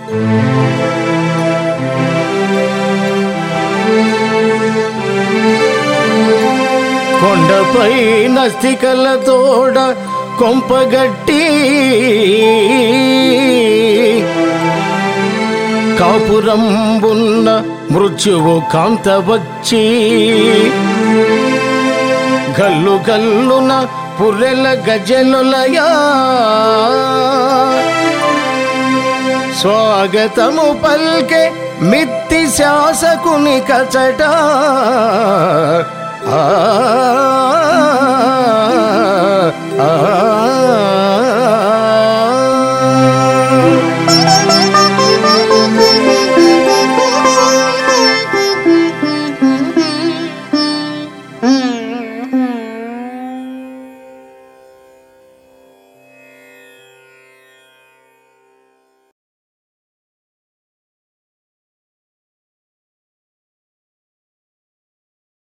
కొండపై నస్తికల తోడ కొంపగట్టి కాపురంబున్న మృత్యువు కాంత వచ్చి గల్లు గల్లున పుర్రెల గజలులయా స్వాగతము పల్కె మిత్తి శాసకుని కచట ఆ ఆ, ఆ